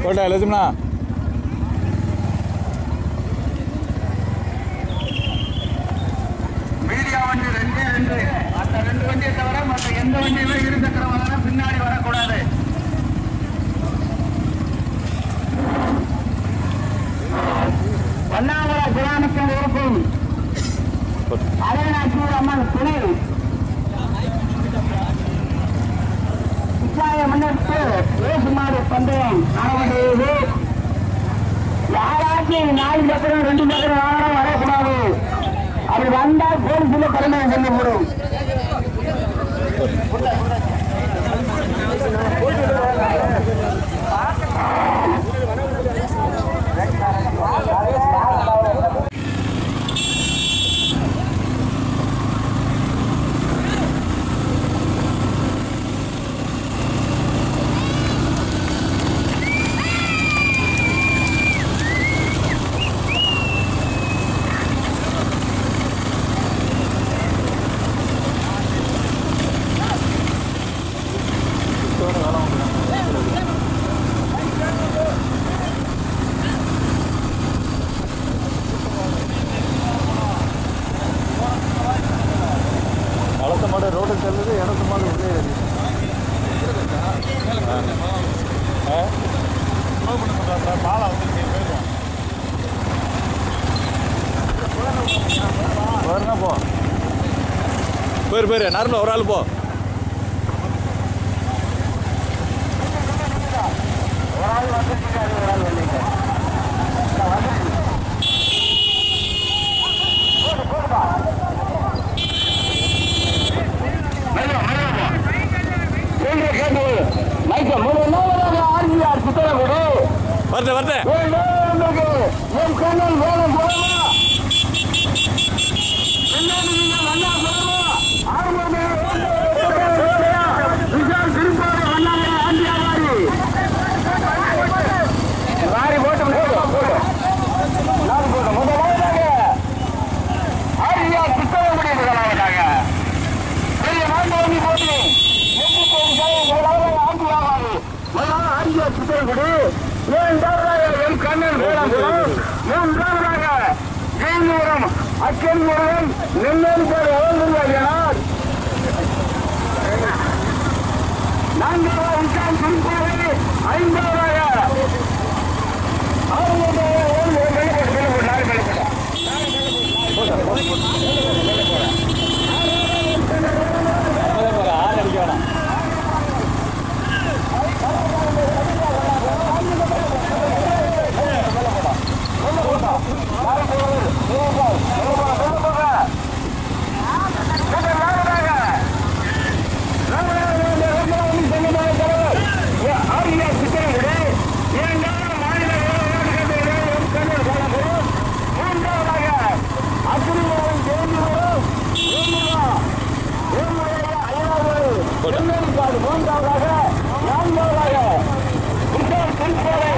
சொல்லிட்டா லட்சுமணா மீடியா வண்டி ரெண்டே ரெண்டு மற்ற ரெண்டு வண்டியை தவிர மற்ற எந்த வண்டியுமே இரு சக்கர வாகனம் பின்னாடி வரக்கூடாது வண்ணாமலை கிராமத்தில் இருக்கும் அரைநாட்டூர் அம்மன் துணை இஸ்லாமிய முன்னெடுத்து பேசுமாறு பந்தயம் நடவடிக்கை யாராச்சும் நாலு சக்கரம் ரெண்டு சக்கரம் வாகனம் வரக்கூடாது அப்படி வந்தா போலீஸ்ல கடமை சொல்லப்படும் வளர்த்த மாடு ரோடு செல்லுது இடத்த மாடு உள்ளே ஏறி போயிருந்தா போ போயிரு போயிரு நார்மலாக ஒரு ஆள் போ மைக்க முதலாவதாக ஆர்ஜிஆர் புத்தகங்குடி வரட்டேன் வரட்டேன் என் கண்ணன் வேலம் போகமா பின்னாடி நீங்கள் அண்ணா போகமா ஆறுமணி விஷால் திருப்பாறு அண்ணாமலை ஆண்டியா வாரி வாரி போட்டு போட்டு போட்டு நாலு போட்டு முதலாவதாக ஆர்ஜிஆர் புத்தகங்குடி முதலாவதாக பெரிய மாண்டவனி போட்டு எட்டு கோடி சாயம் முதலாவதாக ஆண்டியா வாரி முதலாவது ஆர்ஜிஆர் புத்தகங்குடி இரண்டாவதாக என் கண்ணன் வேளாங்குளம் மூன்றாவதாக ஜெயந்தபுரம் அச்சன் முருகன் நெல்லூர் பேர் ஓய்வுள்ளார் நான்காவது உச்சான் திருப்பாவை ஐந்தாவதாக ஆறுவதாக ஓய்வு வெளிப்பட்டு நாலு வெளிப்பட்ட ஆறு அடிக்க வேணாம் மூன்றாவதாக நான்காவதாக விசால் திருப்பாவை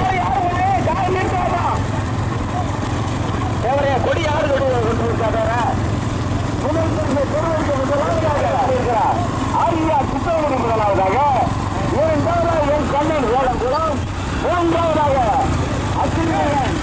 தேவரையா கொடி யாரு கொடி கொண்டு இருக்காரு ஆரியா புத்தகமணி முதலாவதாக இரண்டாவதாக என் கண்ணன் வேளங்குளம் மூன்றாவதாக அச்சுரியன்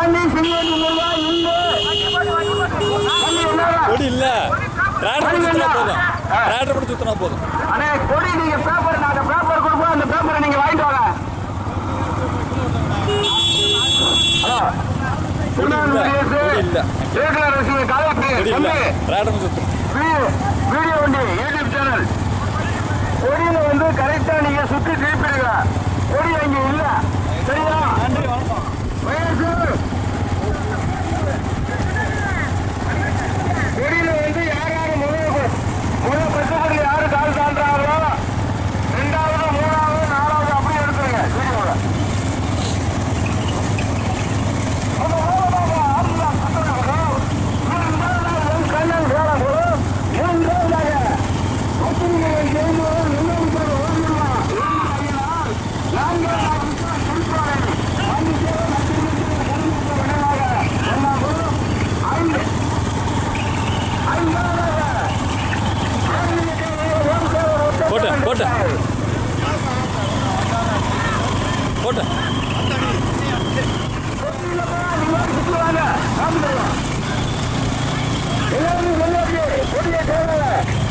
சிங்கவண்டி சிங்கவண்டி முருகா இந்து தம்பி, என்னடா? கொடி இல்ல டிராக்டர் மட்டும் சுத்தினா போதும் டிராக்டர் மட்டும் சுத்தினா போதும் அண்ணே கொடி நீங்க பேப்பர் நாங்க பேப்பர் கொடுப்போம் அந்த பேப்பரை நீங்க வாங்கிட்டு வாங்க ஹலோ கொடி இல்ல கொடி இல்ல ரேகுலர் ரசிகர் காலேஜ் கொடி இல்ல தம்பி டிராக்டர் மட்டும் சுத்தணும் வீ- வீடியோ வண்டி யூடியூப் சேனல் கொடியில வந்து கரெக்டா நீங்க சுத்தி திருப்பிடுங்க கொடி அங்க இல்ல சரியா வயசு கொடியில வந்து யார் யாரு முதல் முதல் பசுபடி யாரு கால் தாண்டாங்களோ ரெண்டாவது மூணாவது நாலாவது அப்படியே எடுத்துருங்க வீடியோல கண்ணன் வேலை போட்டேன் போட்டேன் போட்டேன் எல்லாரும் வெளியே கொடியை தேவை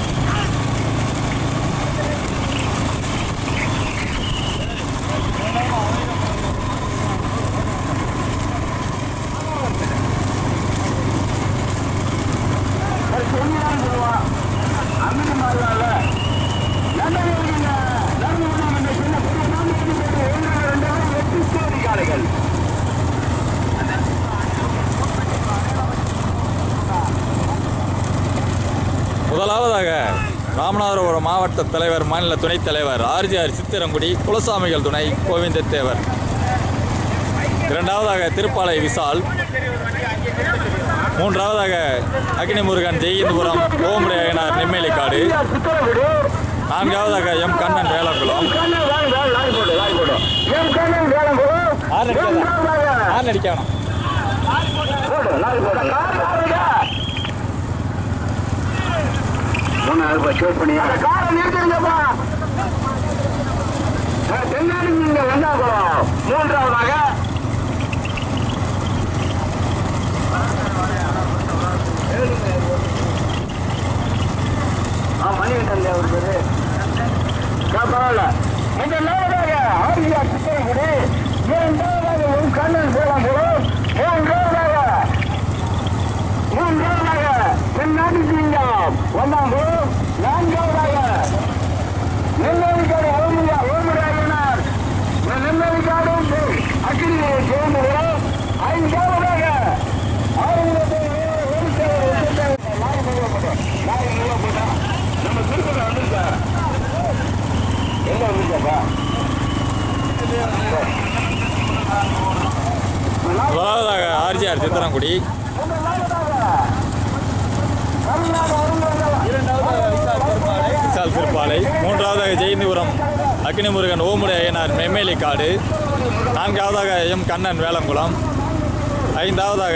அது சொல்லிதான் சொல்லுவான் அம்மனி மாறுவாங்க லண்டன் இருக்கீங்க லண்டன் விடாம இந்த சின்ன புதிய நாம போட்டு ஒன்று ரெண்டு பேரும் எட்டு சேரி காளைகள் முதலாவதாக ராமநாதபுரம் மாவட்ட தலைவர் மாநில துணைத் தலைவர் ஆர்ஜிஆர் சித்திரங்குடி குலசாமிகள் துணை கோவிந்தத்தேவர் இரண்டாவதாக திருப்பாலை விசால் மூன்றாவதாக அக்னிமுருகன் ஜெயிந்தபுரம் ஓமுடையனார் நெம்மேலிக்காடு சித்திரகுடி நான்காவதாக எம் கண்ணன் வேலங்குளம் கண்ணன் வேலை வேலை லாரி போடு லாரி போடு என் கண்ணன் வேலை போடு ஆறு என் அடிக்காதா? கண்ணன் வேலை. யார் நடிக்கணும் போடு லாரி போடு கார் காருங்க மூணாவது ரூபாய் சேவ் பண்ணி அந்த காரை நிறுத்திருங்கப்பா தென்னாடி நீங்க வந்தாக்குறோம் மூன்றாவதாக ஆ மணிகண்டன் அவர் பேரு ஆ, பரவாயில்ல முதலாவதாக ஆரியார் சித்திரகுடி இரண்டாவதாக உன் கண்ணன் போலாம் போலும் மூன்றாவதாக மூன்றாவதாக தென்னாடி சிங்கம் ஒன்றாம் போலும் நான்காவதாக நெல்லைக்காடு ஓமுடியா ஓமுடியாயினார் நெல்லைக்காடும் அக்கிரியை சேர்ந்து வரும் ஐந்தாவதாக ஆயிரத்தி ஒரு சேவை லாரி மூலப்பட்டோம் லாரி மூலப்பட்டோம் நம்ம திருப்பதி வந்துருக்கா எங்க வந்துருக்காப்பா முதலாவதாக ஆர்ஜிஆர் சித்திரங்குடி விசால் திருப்பாலை மூன்றாவதாக ஜெயந்திபுரம் அக்னிமுருகன் ஓமுடி அய்யனார் நெம்மேலிக்காடு நான்காவதாக எம் கண்ணன் வேலங்குளம் ஐந்தாவதாக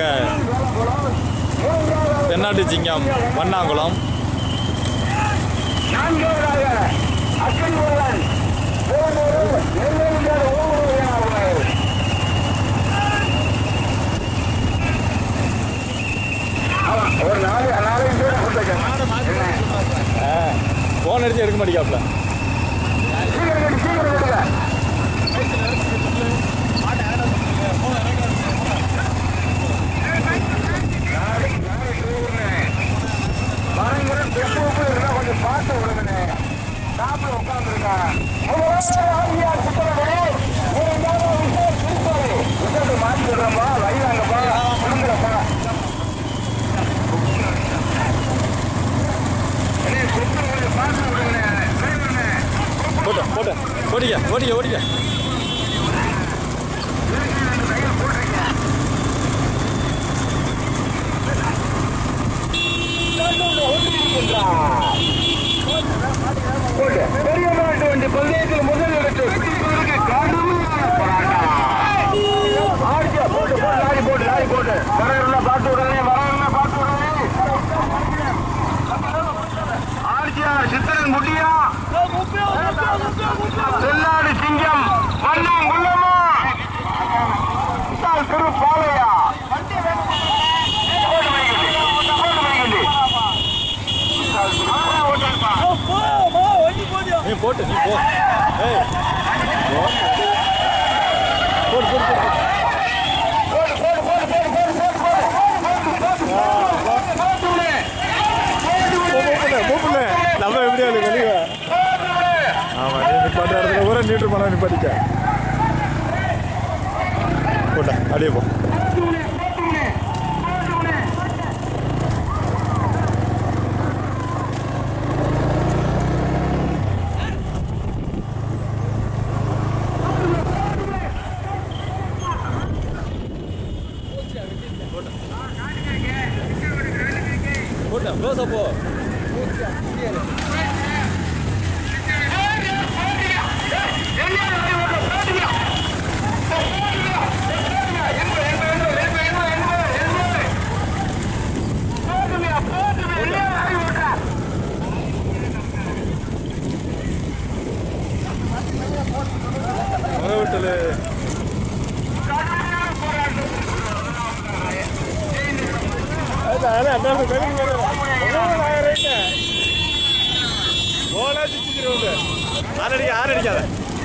தென்னாட்டு சிங்கம் வண்ணாங்குளம் நான்காவதாக அக்கன் முருகன் ஓமூர் நெல்லைக்காடு ஓமூர் ஒரு நாலு நாலு பேர் கொடுத்துருக்கேன் ஃபோன் அடிச்சு எடுக்க மாட்டேங்காப்ல சீக்கிரம் கட்டு, சீக்கிரம் கட்டுங்க. வரங்கிற பெட்ரோல் இருந்தா கொஞ்சம் பார்த்து விடுங்கண்ணே. சாப்பிட உட்கார்ந்திருக்கான். முதலாவது ஆதியார் சித்தனபடி, இரண்டாவது விசால் திருப்பதி. விசாலத்தை மாத்தி விடுறேன்ப்பா, வைவாங்கப்பா, கொடுக்குறப்பா. அண்ணே, சொத்து கொஞ்சம் பார்த்து விடுங்கண்ணே. டிரைவர்ண்ணே. போட்டேன் போட்டேன் ஓடிக்க ஓடிக்க ஓடிக்க பெரிய மாட்டு வண்டி பந்தயத்தில் முதல் இடத்தை பிடிப்பதற்கு கடுமையான போராட்டம். ஆடிச்சா, போட்டு, போட்டு, லாரி போட்டு, லாரி போட்டு. வரவங்கள பார்த்து விடுங்க, வரவங்கள பார்த்து விடுங்க. ஆடிச்சியார், சித்திரன் முட்டியா தென்னாடு சிங்கம் மன்னாங்குள்ளமா விசால் திருப்பாலையா போட்டு நீ போ ஏய் போ. போடு போடு போடு போடு போடு போடு போடு போடு போடு போடு போடு போடு விடு. மூப்பில்ல நம்ம எப்படியா இருக்கு வெளியே ஆமா நீ நிப்பாட்ட இடத்துல கூட நீட்டு பண்ண நிப்பாட்டிக்க போட்டா அப்படியே போ போட்டு க்ளோஸாக போ முறை விட்டலு ஆறடிக்க ஆறடிக்காத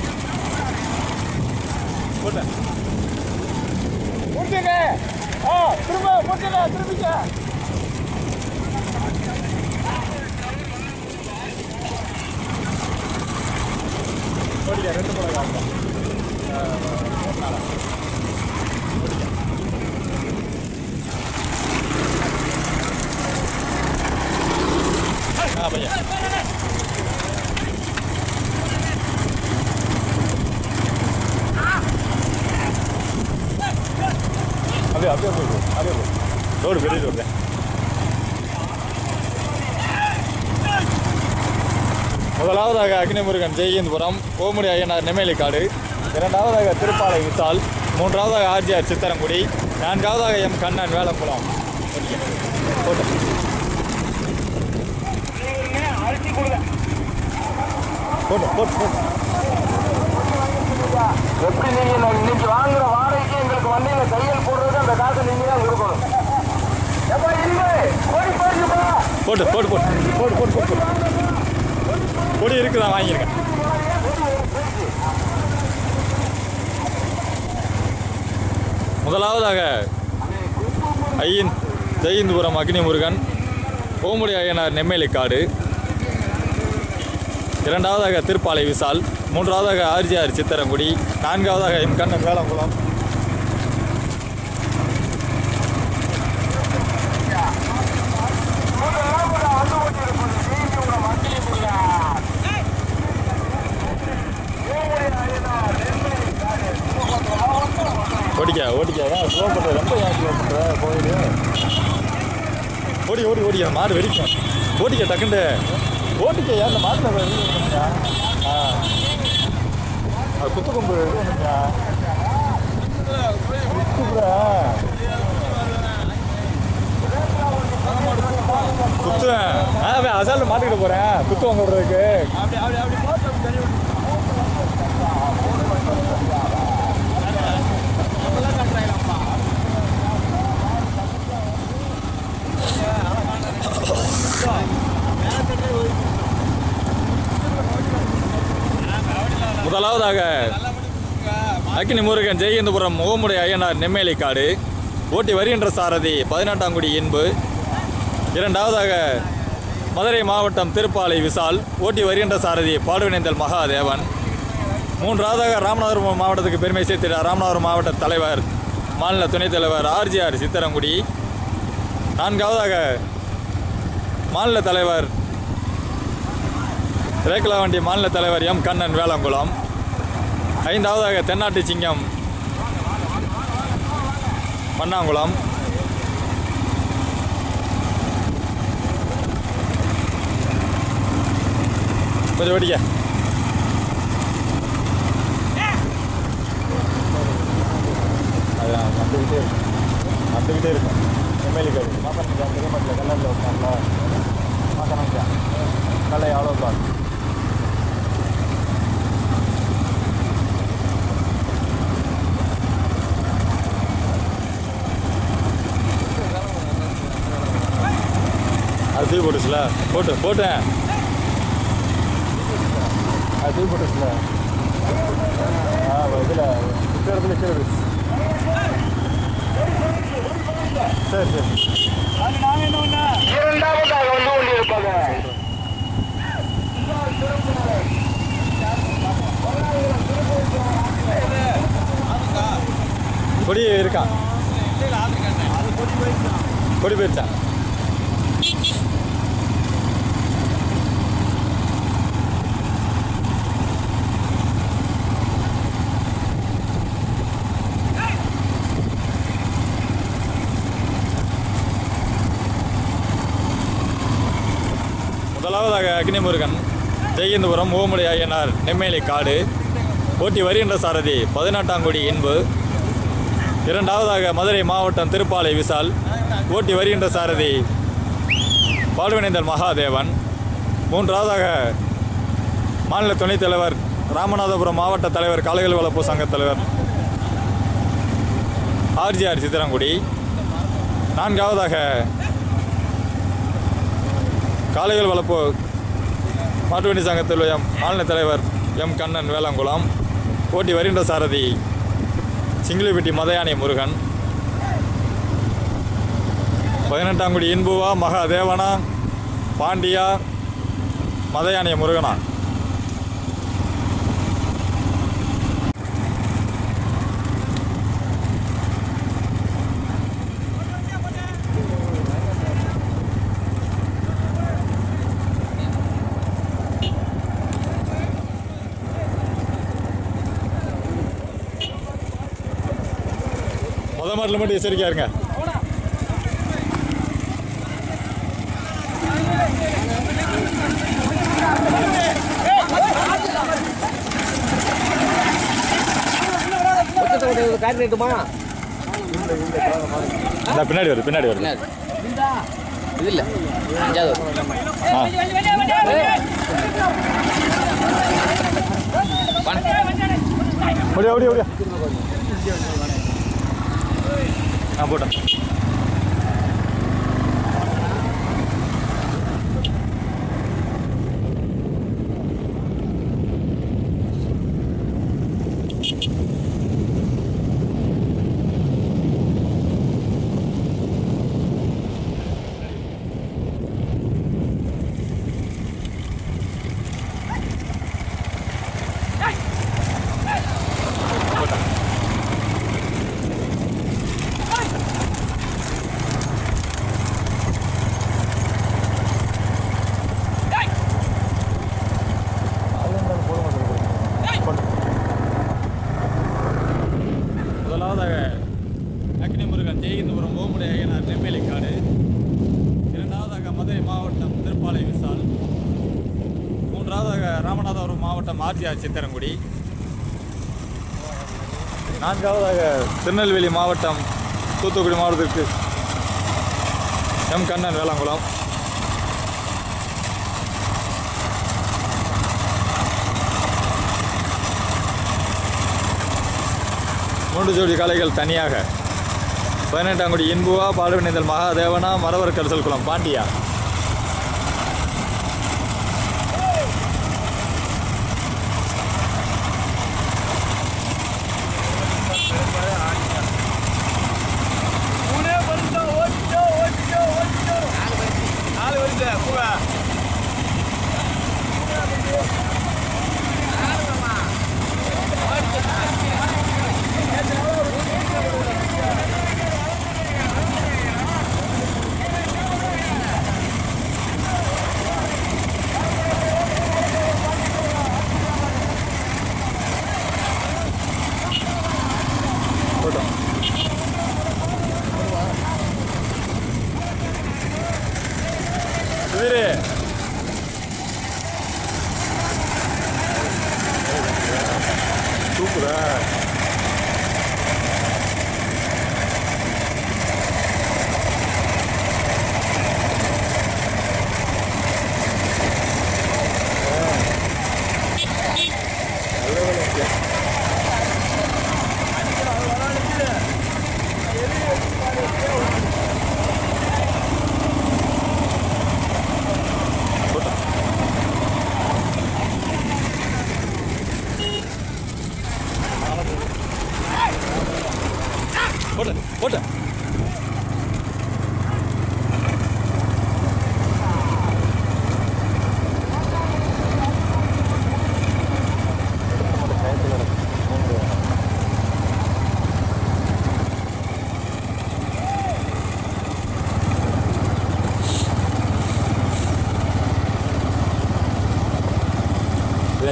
போட்டேன் முடிச்சுங்க ஆ திரும்ப முடிச்சுங்க திரும்பிக்க ஓடிக்க ரெண்டு போல காமிக்க ஆ பையன் அப்படியே அப்படியே போய் அப்படியே போய் ரோடு பெரிய ரோடு முதலாவதாக அக்னிமுருகன் ஜெயகேந்திபுரம் ஓமுடி ஐயனார் நெம்மேலிக்காடு இரண்டாவதாக திருப்பாலை விசால் மூன்றாவதாக ஆர்ஜிஆர் சித்தரங்குடி நான்காவதாக எம் கண்ணன் வேலங்குளம் போட்டு அரிசி கொடுங்க போட்டு போட்டு போட்டு எப்படி நீங்க நான் இன்னைக்கு வாங்குற வாடகைக்கு எங்களுக்கு வண்டியில தையல் போடுறது அந்த காசு நீங்க தான் கொடுக்கணும் எப்பா இல்லை ஓடி போயிருப்பா போட்டு போட்டு போட்டு போடு போடு போடு போடு கொடி இருக்கு நான் வாங்கியிருக்கேன் முதலாவதாக ஐயன் ஜெயந்திபுரம் அக்னிமுருகன் ஓமுடி ஐயனார் நெம்மேலிக்காடு இரண்டாவதாக திருப்பாலை விசால் மூன்றாவதாக ஆர்ஜிஆர் சித்தரங்குடி நான்காவதாக எம் கண்ணன் வேலங்குளம் ஓடிக்க ஓடிக்க ஏன் ஸ்லோ பண்ணுற ரொம்ப ஏன் ஸ்லோ பண்ணுற போயிடு ஓடி ஓடி ஓடி அந்த மாடு வெடிக்கும் ஓடிக்க டக்குண்டு ஓடிக்க ஏன் அந்த மாட்டில் வெடிக்க ஆ அது குத்து கொம்பு இது பண்ணுங்க குத்துடா. குத்துவேன் ஆ அசால் மாட்டிக்கிட்டு போகிறேன் குத்து வாங்க விடுறதுக்கு முதலாவதாக அக்கினி முருகன் ஜெயகேந்திபுரம் முகமுடி ஐயனார் நெம்மேலிக்காடு ஓட்டி வருகின்ற சாரதி பதினெட்டாங்குடி இன்பு இரண்டாவதாக மதுரை மாவட்டம் திருப்பாலை விசால் ஓட்டி வருகின்ற சாரதி பாடுவினைந்தல் மகாதேவன் மூன்றாவதாக ராமநாதபுரம் மாவட்டத்துக்கு பெருமை சேர்த்திட ராமநாதபுரம் மாவட்ட தலைவர் மாநில துணைத் தலைவர் ஆர்ஜிஆர் சித்தரங்குடி நான்காவதாக மாநில தலைவர் ரேக்கலாவண்டி மாநில தலைவர் எம் கண்ணன் வேளாங்குளம் ஐந்தாவதாக தென்னாட்டு சிங்கம் மண்ணாங்குளம் கொஞ்சம் வெடிக்க அதான் வந்துக்கிட்டே இருக்கும் வந்துக்கிட்டே இருக்கும் எம்எல்ஏ கார்டு மாசம் தெரிய மாட்டேன் கல்லரில் உட்காந்துல மாசம் கல்லை எவ்வளோ பாரு அது தூக்கி போட்டுச்சுல போட்டு போட்டேன் தூக்கி போட்டுச்சுல ஆ இதில் இந்த இடத்துல நிற்கிறது சரி சரி இரண்டாவதாக வந்து கொண்டிருப்பது கொடி இருக்கான் கொடி போயிருச்சான் முதலாவதாக அக்னிமுருகன் ஜெயந்தபுரம் ஓமுடி ஐயனார் நெம்மேலி காடு ஓட்டி வருகின்ற சாரதி பதினெட்டாங்குடி இன்பு இரண்டாவதாக மதுரை மாவட்டம் திருப்பாலை விசால் ஓட்டி வருகின்ற சாரதி பால்வினைந்தல் மகாதேவன் மூன்றாவதாக மாநில துணைத் தலைவர் ராமநாதபுரம் மாவட்ட தலைவர் காளைகள் வளர்ப்பு சங்க தலைவர் ஆர்ஜிஆர் சித்திரங்குடி நான்காவதாக காளைகள் வளர்ப்பு மாட்டுவண்டி சங்கத்தில் எம் மாநில தலைவர் எம் கண்ணன் வேளாங்குளம் ஓட்டி வருகின்ற சாரதி சிங்கிலிப்பட்டி மதயானை முருகன் பதினெட்டாங்குடி இன்புவா மகாதேவனா பாண்டியா மதயானை முருகனா முத மாட்டில் மட்டும் எச்சரிக்கையா இருங்க காட்டு ரேட்டுமா இந்த பின்னாடி வருது பின்னாடி வருது இது இல்லை அஞ்சாவது ஆ ஓடியா ஓடியா ஓடியா ஆ போட்டேன் முதலாவதாக அக்னி முருகன் ஜெயகிந்தபுரம் ஓமுடி ஐயனார் நெம்மேலிக்காடு இரண்டாவதாக மதுரை மாவட்டம் திருப்பாலை விசால் மூன்றாவதாக ராமநாதபுரம் மாவட்டம் ஆர்ஜிஆர் சித்தரங்குடி நான்காவதாக திருநெல்வேலி மாவட்டம் தூத்துக்குடி மாவட்டத்திற்கு எம் கண்ணன் வேளாங்குளம் மூன்று ஜோடி காளைகள் தனியாக பதினெட்டாங்குடி இன்புவா பாடுவினைந்தல் மகாதேவனா மரவர் கரிசல் குளம் பாண்டியா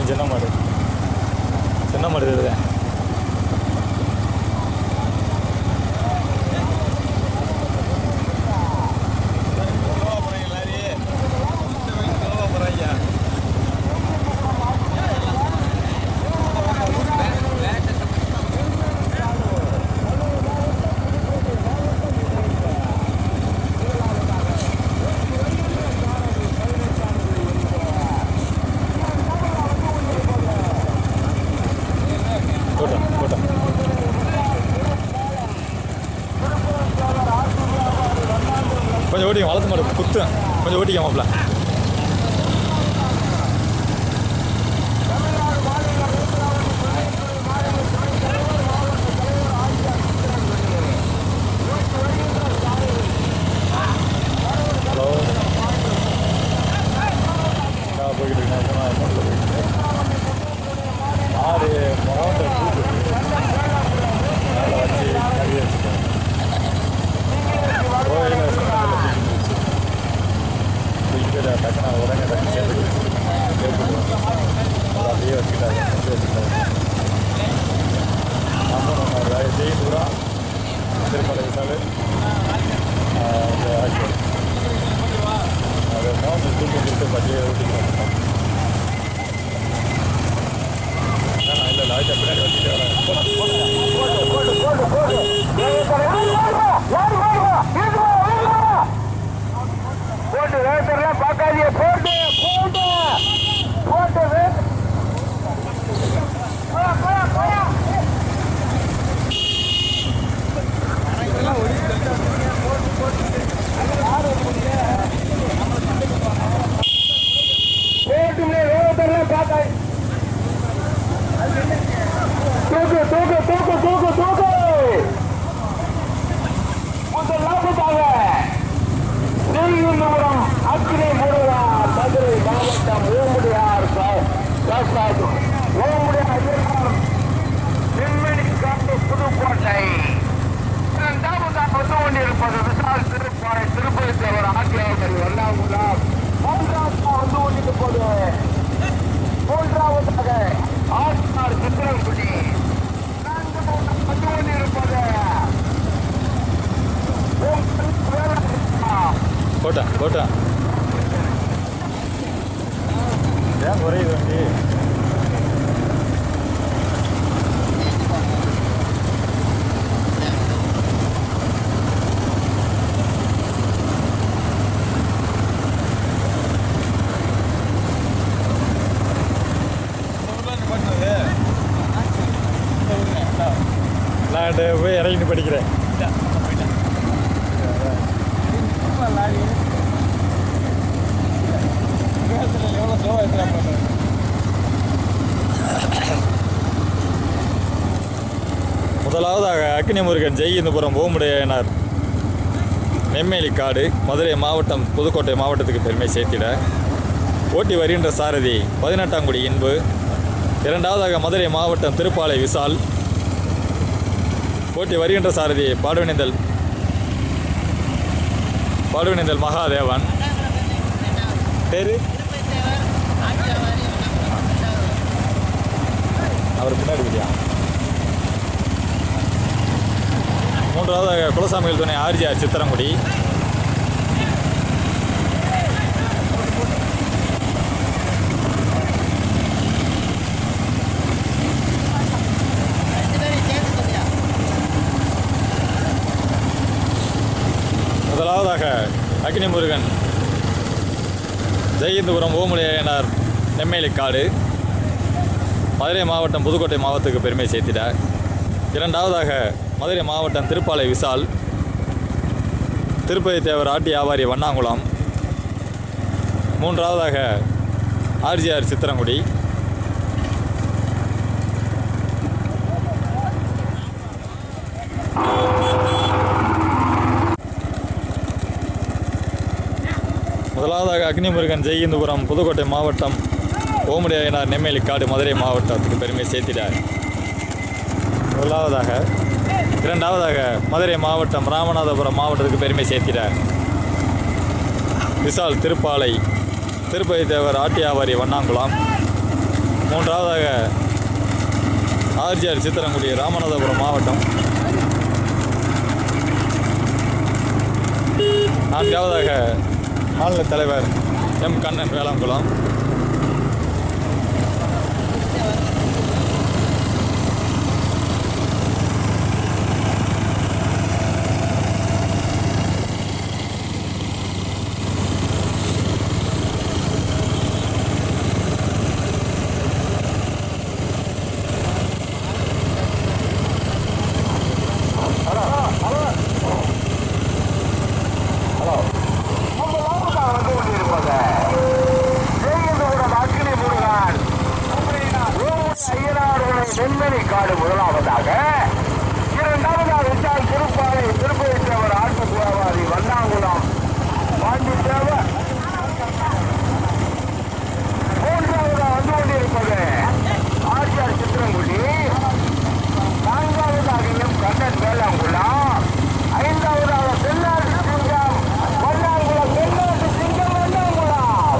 சின்ன மாடு சின்ன மாடு இதுதான் போட்டோம் போட்டோம் கொஞ்சம் ஓட்டிக்க வளர்த்து மாடு குத்து கொஞ்சம் ஓட்டிக்க மாப்பிள்ள ஹலோ நான் போய்கிட்டு இருக்கேன் நான் அமௌண்ட்டில் போய்கிட்டு இருக்கேன் ஆறு மரவண்டை கூப்பிட்டு அதில் வச்சு கறி வச்சுட்டேன் கோயிலில் தூக்கிட்டு டக்குனா உடனே டக்கு சேர்த்து அதை அப்படியே வச்சுக்கிட்டாங்க வச்சு வச்சுக்கிட்டாங்க நம்ம நம்ம ஜெய் பூரா திருமலை விசாலு இந்த ஆக்டர் அதை மோசம் தூக்கி கொடுத்து பட்டியை ஊட்டிக்கிறோம் இல்லை லாய்ட்டை பின்னாடி வச்சுட்டு வரேன் போட்டு வேட்டர்லாம் பார்க்காதீங்க போட்டு போட்டு போட்டு வே- போயா, போயா, போயா. போட்டுமே வேட்டர்லாம் பார்க்காதீங்க தூக்கு தூக்கு தூக்கு தூக்கு தூக்கு முதலாவதாக திருநூரம் அக்னி முருகா மதுரை மாவட்டம் ஓமுடியார் சாஸ்தாது ஓமுடியார் ஐயனார் செம்மணி காட்டு புதுக்கோட்டை இரண்டாவதாக வந்து கொண்டிருப்பது விசால் திருப்பாறை திருப்பதி தேவர் ஆக்கியாளர்கள் வல்லாங்குலாம் மூன்றாவதாக வந்து கொண்டிருப்பது மூன்றாவதாக ஆஸ்கார் சித்திரங்குடி நான்காவதாக வந்து கொண்டிருப்பது போட்டேன் போட்டேன் ஏன் குறையுது வண்டி நான் போய் இறங்கிட்டு படிக்கிறேன் முதலாவதாக அக்னி முருகன் ஜெய்கிந்தபுரம் ஓமுடையனார் நெம்மேலி காடு மதுரை மாவட்டம் புதுக்கோட்டை மாவட்டத்துக்கு பெருமை சேர்த்திட ஓட்டி வருகின்ற சாரதி பதினெட்டாங்குடி இன்பு இரண்டாவதாக மதுரை மாவட்டம் திருப்பாலை விசால் ஓட்டி வருகின்ற சாரதி பாடுவினைந்தல் பாடுவினைந்தல் மகாதேவன் பேரு அவர் பின்னாடி விடியா மூன்றாவதாக குலசாமிகள் துணை ஆர்ஜிஆர் சித்திரங்குடி முதலாவதாக அக்னி முருகன் ஜெயந்தபுரம் ஓமுலையனார் நெம்மேலிக்காடு மதுரை மாவட்டம் புதுக்கோட்டை மாவட்டத்துக்கு பெருமை சேர்த்திட இரண்டாவதாக மதுரை மாவட்டம் திருப்பாலை விசால் திருப்பதி தேவர் ஆட்டி வியாபாரி வண்ணாங்குளம் மூன்றாவதாக ஆர்ஜிஆர் சித்திரங்குடி முதலாவதாக அக்னிமுருகன் ஜெய்கிந்தபுரம் புதுக்கோட்டை மாவட்டம் ஓமுடியாயினார் நெம்மேலிக்காடு மதுரை மாவட்டத்துக்கு பெருமை சேர்த்தினார் முதலாவதாக இரண்டாவதாக மதுரை மாவட்டம் ராமநாதபுரம் மாவட்டத்துக்கு பெருமை சேர்த்தினார் விசால் திருப்பாலை திருப்பதி தேவர் ஆட்டியாவாரி வண்ணாங்குளம் மூன்றாவதாக ஆர்ஜிஆர் சித்திரங்குடி ராமநாதபுரம் மாவட்டம் நான்காவதாக மாநில தலைவர் எம் கண்ணன் வேளாங்குளம் முதலாவதாக வந்து கொண்டிருப்பது ஜெயந்தபுரம் அக்னி முருகன் ஐயனாருடைய நெம்மணி காடு முதலாவதாக இரண்டாவதாக விசால் திருப்பாலை திருப்பதித்தேவர் ஆட்டு வியாபாரி வண்ணாங்குளம் பாண்டித்தேவர் மூன்றாவதாக வந்து கொண்டிருப்பது ஆர்ஜிஆர் சித்திரங்குடி நான்காவதாக எம் கண்ணன் வேளாங்குளம் ஐந்தாவதாக தென்னாட்டு சிங்கம் வண்ணாங்குளம் தென்னாட்டு சிங்கம் வண்ணாங்குளம்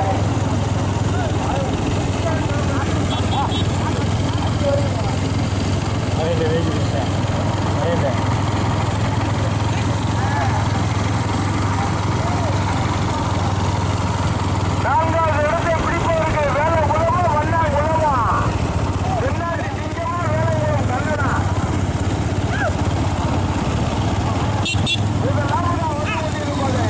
நான்காவது இடத்தை பிடிப்பதற்கு வேலை குலமா வண்ணா குலமா தென்னாட்டு சிங்கமா வேலைங்குளம் கண்ணனா இதெல்லாம் நான் வந்து கொண்டிருப்பது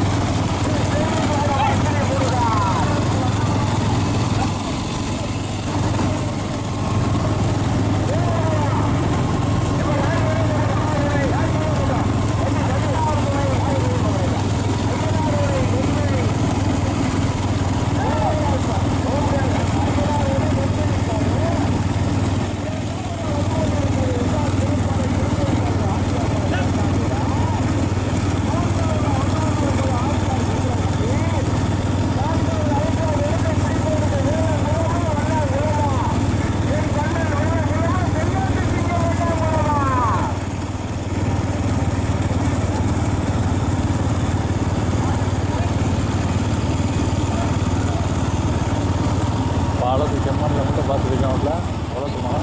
பாலத்து செம்மண்ணில் மட்டும் பார்த்துருக்கோம்ல வளர்க்குமா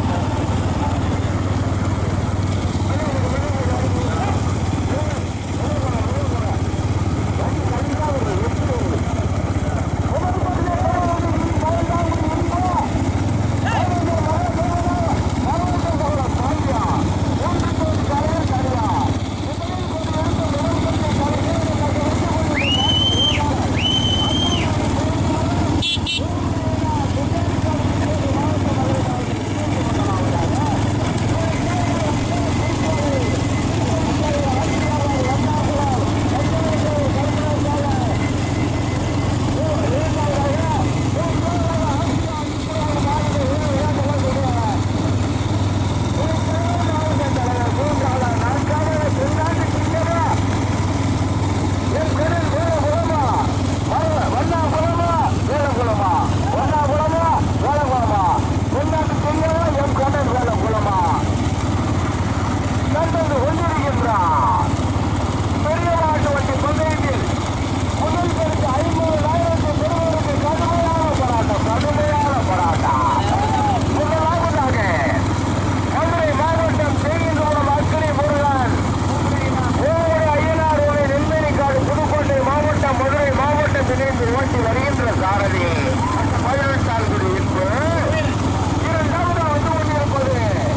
கடுமையான போராட்டம் முதலாவதாக மதுரை மாவட்டம் செய்கின்றபுரம் அக்கினி முருகன் ஓவரை ஐயனார் உரை நெல்மேனிக்காடு புதுக்கோட்டை மாவட்டம் மதுரை மாவட்டம் இணைந்து ஓட்டி வருகின்ற சாரதி பதினெட்டாங்குடி இன்பு இரண்டாவது வந்து கொண்டிருப்பது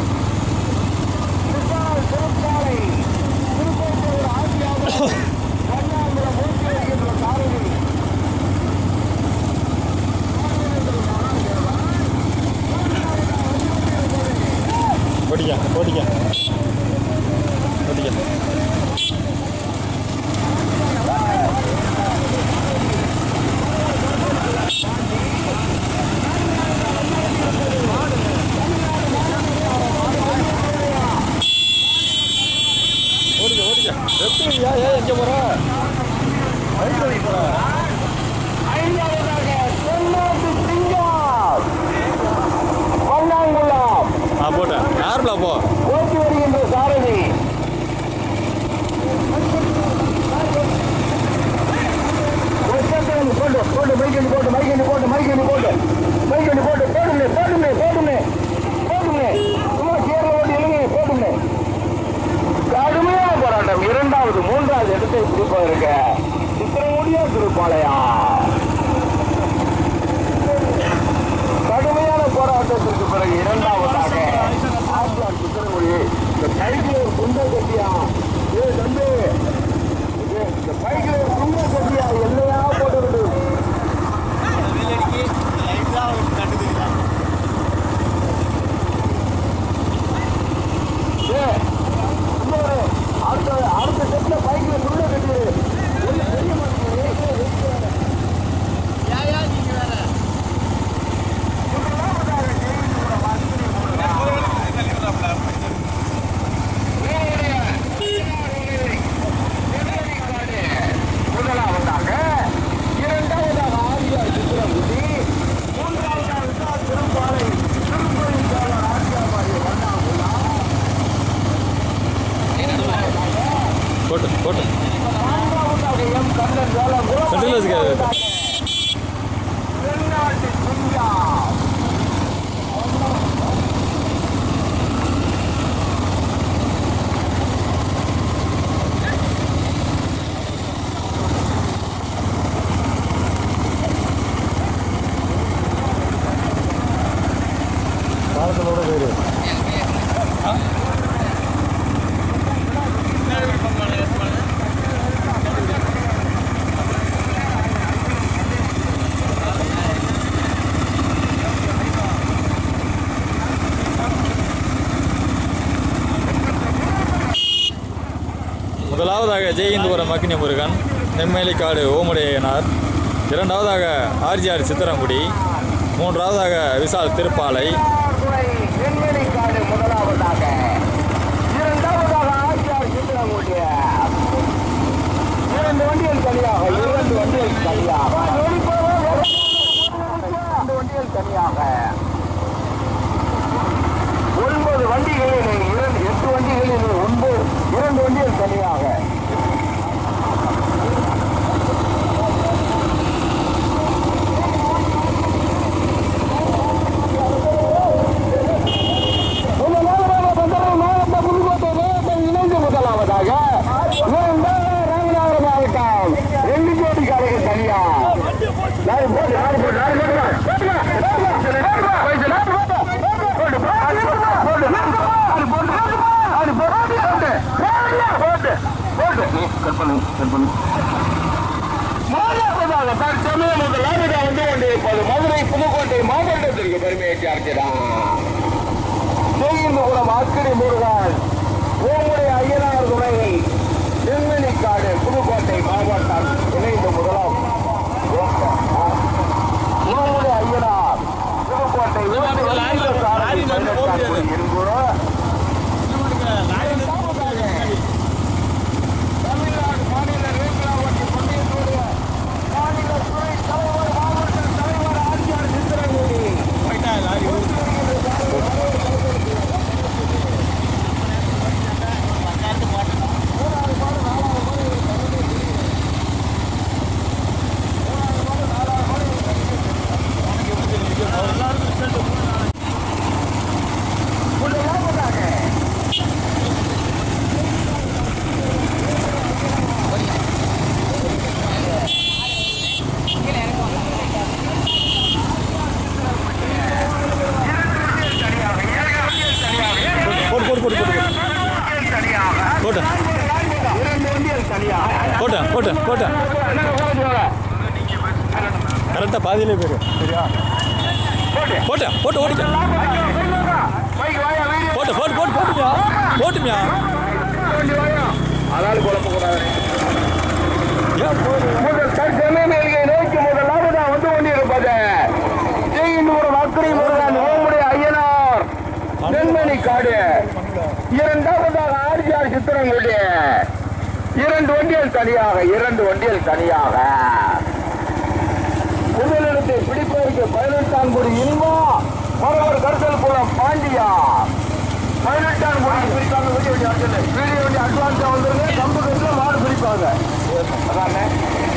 விசால் திருப்பாலை திருப்பத்தூர் ஆசியாவில் கண்ணாங்குளம் ஓட்டி வருகின்ற சாரதி ஓடிக்க ஓடிக்க ஓடிக்க ஓடிக்க ஓடிக்க எப்படி ஏன் ஏன் எங்கே போகிற ஐந்து போகிற ஐந்தாவதாக தென்னாட்டு சிங்கம் வண்ணாங்குளம் ஆ போட்டேன் யாருல போ ஓட்டி வருகின்ற சாரதி ஒரு செகண்ட் போட்டு போட்டு மைக்கெண்ணி போட்டு மைக்கெண்ணி போட்டு மைக்கெண்ணி போட்டு மைக்கெண்ணி போட்டு போடுங்க இருப்பதற்கு சித்திரமுடிய திருப்பாளையா கடுமையான போராட்டத்திற்கு பிறகு இரண்டாவதாக ஆசியார் சித்திரமுடி இந்த பைக்கில் ஒரு குண்டை கட்டியா ஏ தம்பி ஏ, இந்த பைக்கில் ஒரு குண்டை கட்டியா எல்லையா போட்டு ஏ, இன்னொரு அடுத்த அடுத்த செட்ல பைக்ல குண்டை கட்டி ஒண்ணு தெரிய மாட்டேங்குது முதலாவதாக இரண்டாவதாக ஆரியார் சித்திரங்குடி மூன்றாவதாக விசால் திருப்பாலை திருப்பதிக்காளர் ஆசியாபாடி வண்ணாகுலா போட்டு போட்டு நான்காவதாக எம் கண்ணன் வேலங்குளம் சென்ட்ரல் வச்சுக்க. தென்னாட்டு சிங்கா பாலத்தோட பேரு முதலாவதாக ஜெயகிந்தபுரம் அக்னி முருகன் நெம்மேலிக்காடு ஓமுடையனார் இரண்டாவதாக ஆர்ஜிஆர் சித்திரங்குடி மூன்றாவதாக விசால் திருப்பாலை துறை வெண்மணிக்காடு முதலாவதாக இரண்டாவதாக ஆசியார் சித்திரங்குடி இரண்டு வண்டிகள் தனியாக இரண்டு வண்டிகள் தனியாக இரண்டு வண்டிகள் தனியாக ஒன்பது வண்டிகளில் இரண்டு எட்டு வண்டிகளில் ஒன்பது இரண்டு வண்டிகள் தனியாக முதலாவதாக பந்தரை மாவட்ட புதுக்கோட்டை மாவட்டம் இணைந்து முதலாவதாக இரண்டாவது ராமநாதபுரம் மாவட்டம் ரெண்டு கோடி காலைகள் தனியா நாலு போட்டு நாலு போட்டு நாலு போட்டு தற்சமயம் முதலாவதாக வந்து கொண்டிருப்பது மதுரை புதுக்கோட்டை மாவட்டத்திற்கு பெருமையை சேர்க்கிறார் செய்யுந்துகுளம் அக்கிரி முருகன் ஓமுறை ஐயனார் துணை நெல்மணிக்காடு புதுக்கோட்டை மாவட்டம் இணைந்த முதலாம் ஓமுறை ஐயனார் புதுக்கோட்டை தமிழ்நாடு மாநில ரேக்லாவட்டி பந்தயத்துடைய மாநில துறை தலைவர் மாவட்ட தலைவர் ஆட்சியார் சித்திரங்குடி போட்டு போட்டு போட்டு போட்டு போட்டேன் இரண்டு வண்டிகள் தனியாக போட்டேன் போட்டேன் போட்டேன் கரெக்டாக பாதியிலே போயிரு சரியா போட்டேன் போட்டு ஓடிக்க போட்டு போட்டு போட்டு போட்டுமியா போட்டுமியா அதாவது குழப்பக்கூடாது ஏன் போடு முதல் தற்சமயம் எல்கை நோக்கி முதலாவதா வந்து கொண்டிருப்பது ஜெயினூர் அக்கறை முருகன் ஓமுடைய ஐயனார் நெல்மணி காடு இரண்டாவதாக ஆர்ஜிஆர் சித்திரங்குடி இரண்டு வண்டிகள் தனியாக இரண்டு வண்டிகள் தனியாக முதலிடத்தை பிடிப்பதற்கு பதினெட்டாம் கோடி இன்பா மரவர் கருத்தல் குளம் பாண்டியா பதினெட்டாம் கோடி பிடிக்காம வீடியோ வண்டி அடிச்சது வீடியோ வண்டி அட்வான்ஸா வந்துருங்க கம்பு கட்டுல மாடு பிடிப்பாங்க அதானே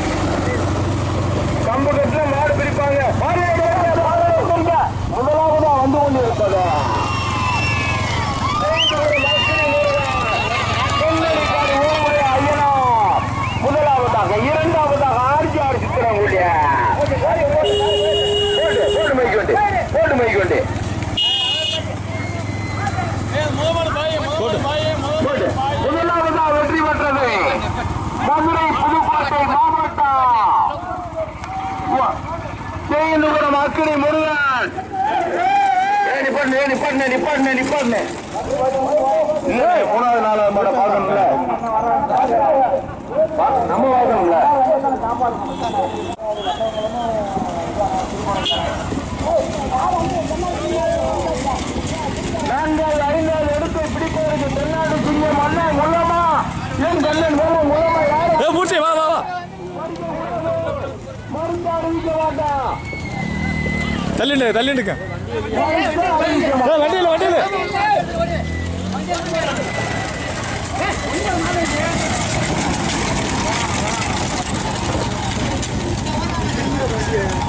கம்பு கட்டுல மாடு பிடிப்பாங்க மாடு எடுங்க, மாடு எடுங்க. முதலாவதா வந்து கொண்டு இருப்பது ஐயனார் முதலாவது மூன்றாவதாக இரண்டாவதாக ஆர்ஜிஆர் சித்திரங்குடிய போடு போடு மைக்கு வண்டி போடு மைக்கு வண்டி போடு முதலாவதாக வெற்றி பெற்றது மதுரை புதுக்கோட்டை மாவட்டம் செய்யுந்துபுரம் அக்கினி முருகன் ஏய், நிப்பாட்டு ஏய், நிப்பாட்டு நிப்பாட்டு நிப்பாட்டு இன்னும் மூணாவது நாலாவது மாட பார்க்கணும்ல பா- நம்ம பார்க்கணும்ல நான்காவது ஐந்தாவது எடுத்து பிடிப்பதற்கு தென்னாடு சிங்கம் அண்ணன் மூலமா என் கண்ணன் மூலம் மூலமா யாரும் ஏ மூர்த்தி வா வா வா மருந்து அறிவிக்க மாட்டான் தள்ளிண்டு தள்ளிண்டுங்க அறிவிக்க வண்டியில் வண்டியில் மாட்டான்